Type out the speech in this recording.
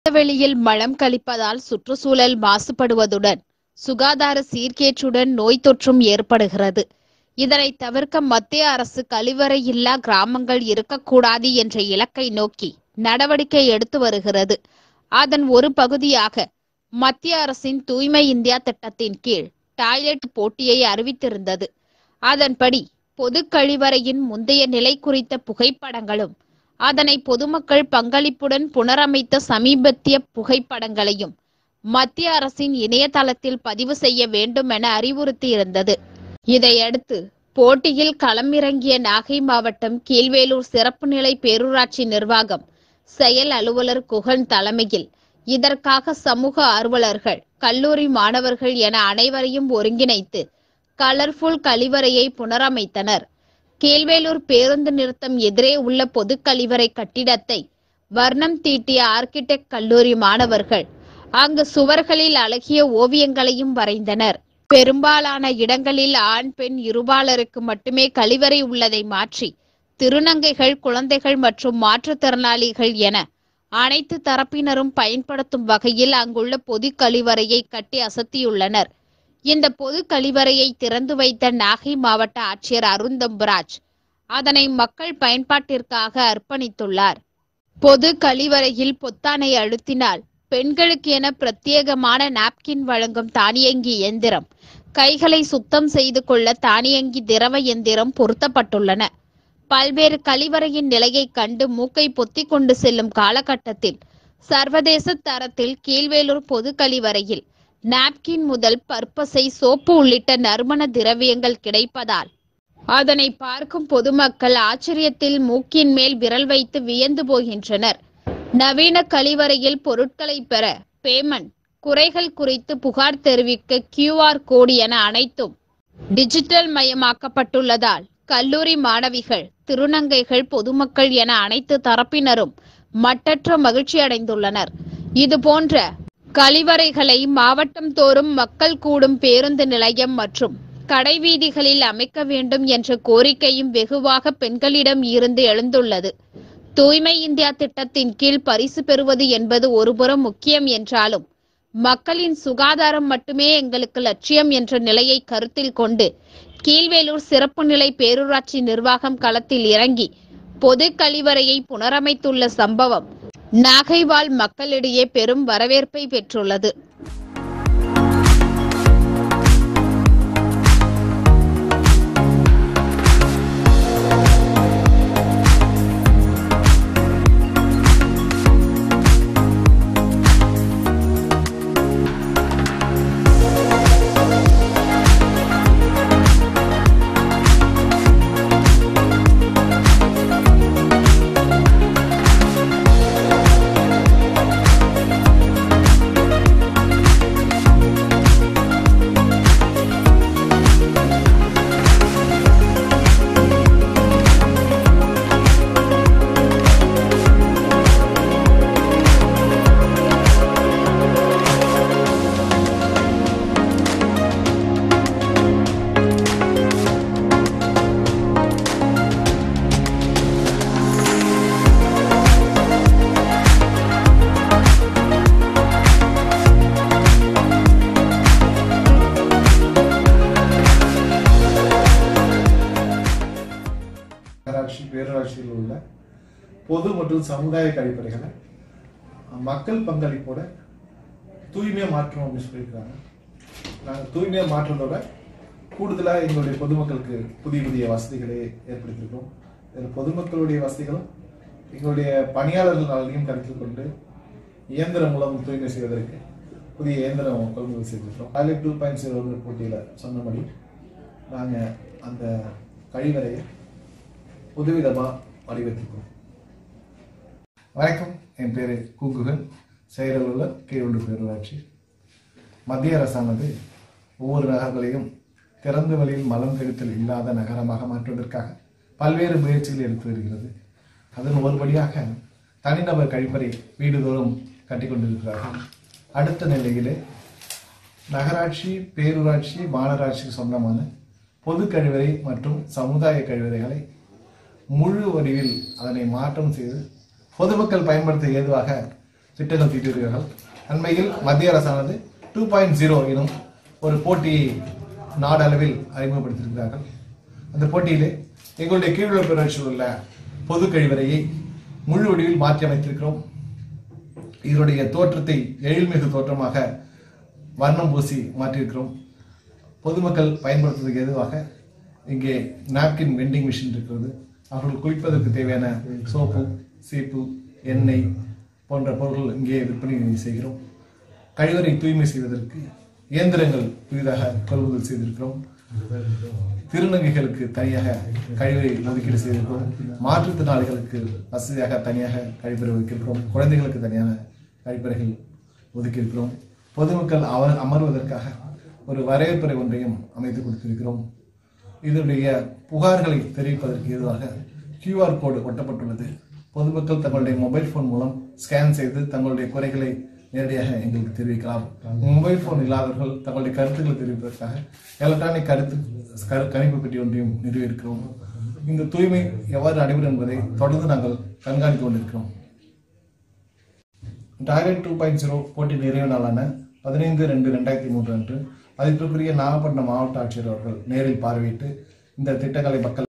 வெளியில் மலம் கழிப்பதால் சுற்றுச்சூழல் மாசுபடுவதுடன் சுகாதார சீர்கேற்றுடன் நோய் தொற்றும் ஏற்படுகிறது இதனை தவிர்க்க மத்திய அரசு கழிவறை இல்லா கிராமங்கள் இருக்கக்கூடாது என்ற இலக்கை நோக்கி நடவடிக்கை எடுத்து வருகிறது அதன் ஒரு பகுதியாக மத்திய அரசின் தூய்மை இந்தியா திட்டத்தின் கீழ் டாய்லெட் போட்டியை அறிவித்திருந்தது அதன்படி பொது கழிவறையின் முந்தைய நிலை குறித்த புகைப்படங்களும் அதனை பொதுமக்கள் பங்களிப்புடன் புனரமைத்த சமீபத்திய புகைப்படங்களையும் மத்திய அரசின் இணையதளத்தில் பதிவு செய்ய வேண்டும் என அறிவுறுத்தியிருந்தது இதையடுத்து போட்டியில் களமிறங்கிய நாகை மாவட்டம் கீழ்வேலூர் சிறப்பு நிலை பேரூராட்சி நிர்வாகம் செயல் அலுவலர் குகன் தலைமையில் இதற்காக சமூக ஆர்வலர்கள் கல்லூரி மாணவர்கள் என அனைவரையும் ஒருங்கிணைத்து கலர்ஃபுல் கழிவறையை புனரமைத்தனர் கீழ்வேலூர் பேருந்து நிறுத்தம் எதிரே உள்ள பொது கழிவறை கட்டிடத்தை வர்ணம் தீட்டிய ஆர்கிடெக்ட் கல்லூரி மாணவர்கள் அங்கு சுவர்களில் அழகிய ஓவியங்களையும் வரைந்தனர் பெரும்பாலான இடங்களில் ஆண் பெண் இருபாலருக்கு மட்டுமே கழிவறை உள்ளதை மாற்றி திருநங்கைகள் குழந்தைகள் மற்றும் மாற்றுத்திறனாளிகள் என அனைத்து தரப்பினரும் பயன்படுத்தும் வகையில் அங்குள்ள பொது கழிவறையை கட்டி அசத்தியுள்ளனர் இந்த பொது கழிவறையை திறந்து வைத்த நாகை மாவட்ட ஆட்சியர் அருந்தம்பராஜ் அதனை மக்கள் பயன்பாட்டிற்காக அர்ப்பணித்துள்ளார் பொது கழிவறையில் பொத்தானை அழுத்தினால் பெண்களுக்கு என பிரத்யேகமான நாப்கின் வழங்கும் தானியங்கி இயந்திரம் கைகளை சுத்தம் செய்து கொள்ள தானியங்கி திரவ எந்திரம் பொருத்தப்பட்டுள்ளன பல்வேறு கழிவறையின் நிலையை கண்டு மூக்கை பொத்திக் கொண்டு செல்லும் காலகட்டத்தில் சர்வதேச தரத்தில் கீழ்வேலூர் பொது கழிவறையில் நாப்கின் முதல் பற்பசை சோப்பு உள்ளிட்ட நறுமண திரவியங்கள் கிடைப்பதால் அதனை பார்க்கும் பொதுமக்கள் ஆச்சரியத்தில் மூக்கின் மேல் விரல் வைத்து வியந்து போகின்றனர் நவீன கழிவறையில் பொருட்களை பெற பேமெண்ட் குறைகள் குறித்து புகார் தெரிவிக்க கியூஆர் கோடு என அனைத்தும் டிஜிட்டல் மயமாக்கப்பட்டுள்ளதால் கல்லூரி மாணவிகள் திருநங்கைகள் பொதுமக்கள் என அனைத்து தரப்பினரும் மட்டற்ற மகிழ்ச்சி அடைந்துள்ளனர் இது போன்ற கழிவறைகளை மாவட்டம் தோறும் மக்கள் கூடும் பேருந்து நிலையம் மற்றும் கடைவீதிகளில் அமைக்க வேண்டும் என்ற கோரிக்கையும் வெகுவாக பெண்களிடம் இருந்து எழுந்துள்ளது தூய்மை இந்தியா திட்டத்தின் கீழ் பரிசு பெறுவது என்பது ஒருபுறம் முக்கியம் என்றாலும் மக்களின் சுகாதாரம் மட்டுமே எங்களுக்கு லட்சியம் என்ற நிலையை கருத்தில் கொண்டு கீழ்வேலூர் சிறப்பு நிலை பேரூராட்சி நிர்வாகம் களத்தில் இறங்கி பொது கழிவறையை புனரமைத்துள்ள சம்பவம் நாகைவாழ் மக்களிடையே பெரும் வரவேற்பை பெற்றுள்ளது நகராட்சி பேரூராட்சியில் உள்ள பொது மற்றும் சமுதாய கழிப்பறைகளை மக்கள் பங்களிப்போட தூய்மையா மாற்றணும் அப்படின்னு சொல்லியிருக்காங்க நாங்கள் தூய்மையா மாற்றுறதோட கூடுதலாக எங்களுடைய பொதுமக்களுக்கு புதிய புதிய வசதிகளை ஏற்படுத்தியிருக்கோம் இதில் பொதுமக்களுடைய வசதிகளும் எங்களுடைய பணியாளர்களாலையும் கருத்தில் கொண்டு இயந்திரம் மூலம் தூய்மை செய்வதற்கு புதிய இயந்திரம் கொள்முதல் செய்திருக்கிறோம் டாய்லெட் டூ பாயிண்ட் ஜீரோ போட்டியில் சொன்னபடி நாங்கள் அந்த கழிவறையை புதுவிதமாக வடிவமைத்திருக்கிறோம் வணக்கம் என் பேர் கூகுகன் செயலர் கீழொன்று பேரூராட்சி மத்திய அரசானது ஒவ்வொரு நகர்களையும் திறந்த வழியில் மலம் கழித்தல் இல்லாத நகரமாக மாற்றுவதற்காக பல்வேறு முயற்சிகள் எடுத்து வருகிறது அதன் ஒருபடியாக தனிநபர் கழிப்பறை வீடுதோறும் கட்டிக்கொண்டிருக்கிறார்கள் அடுத்த நிலையிலே நகராட்சி பேரூராட்சி மாநகராட்சிக்கு சொந்தமான பொது கழிவறை மற்றும் சமுதாய கழிவறைகளை முழு வடிவில் அதனை மாற்றம் செய்து பொதுமக்கள் பயன்படுத்த ஏதுவாக திட்டங்கள் தீட்டியிருக்கிறார்கள் அண்மையில் மத்திய அரசானது டூ பாயிண்ட் ஜீரோ எனும் ஒரு போட்டியை நாடளவில் அறிமுகப்படுத்தியிருக்கிறார்கள் அந்த போட்டியிலே எங்களுடைய கீழுள்ள பேரரசில் உள்ள பொது கழிவறையை முழு வடிவில் மாற்றி அமைத்திருக்கிறோம் இதனுடைய தோற்றத்தை எழில்மிகு தோற்றமாக வர்ணம் பூசி மாற்றியிருக்கிறோம் பொதுமக்கள் பயன்படுத்துவதற்கு எதுவாக இங்கே நாப்கின் வெண்டிங் மிஷின் இருக்கிறது அவர்கள் குளிப்பதற்கு தேவையான சோப்பு சீப்பு எண்ணெய் போன்ற பொருட்கள் இங்கே விற்பனை செய்கிறோம் கழிவறை தூய்மை செய்வதற்கு இயந்திரங்கள் புதிதாக கொள்முதல் செய்திருக்கிறோம் திருநங்கைகளுக்கு தனியாக கழிவறை ஒதுக்கீடு செய்திருக்கிறோம் மாற்றுத்திறனாளிகளுக்கு வசதியாக தனியாக கழிப்பறை ஒதுக்கியிருக்கிறோம் குழந்தைகளுக்கு தனியான கழிப்பறைகள் ஒதுக்கியிருக்கிறோம் பொதுமக்கள் அவர் அமர்வதற்காக ஒரு வரவேற்பறை ஒன்றையும் அமைத்து கொடுத்திருக்கிறோம் இதனுடைய புகார்களை தெரிவிப்பதற்கு ஏதுவாக QR கோடு ஒட்டப்பட்டுள்ளது பொதுமக்கள் தங்களுடைய மொபைல் போன் மூலம் ஸ்கேன் செய்து தங்களுடைய குறைகளை நேரடியாக எங்களுக்கு தெரிவிக்கலாம் மொபைல் போன் இல்லாதவர்கள் தங்களுடைய கருத்துக்களை தெரிவிப்பதற்காக எலக்ட்ரானிக் கருத்து கரு- கணிப்பு பெட்டி ஒன்றையும் நிறுவியிருக்கிறோம் இந்த தூய்மை எவ்வாறு நடைபெறும் என்பதை தொடர்ந்து நாங்கள் கண்காணித்துக் கொண்டிருக்கிறோம் டாய்லெட் டூ பாயிண்ட் ஜீரோ போட்டி நிறைவு நாளான பதினைந்து ரெண்டு ரெண்டாயிரத்தி மூன்று அன்று மதிப்பிற்குரிய நாகப்பட்டினம் மாவட்ட ஆட்சியர் அவர்கள் நேரில் பார்வையிட்டு இந்த திட்டங்களை மக்கள்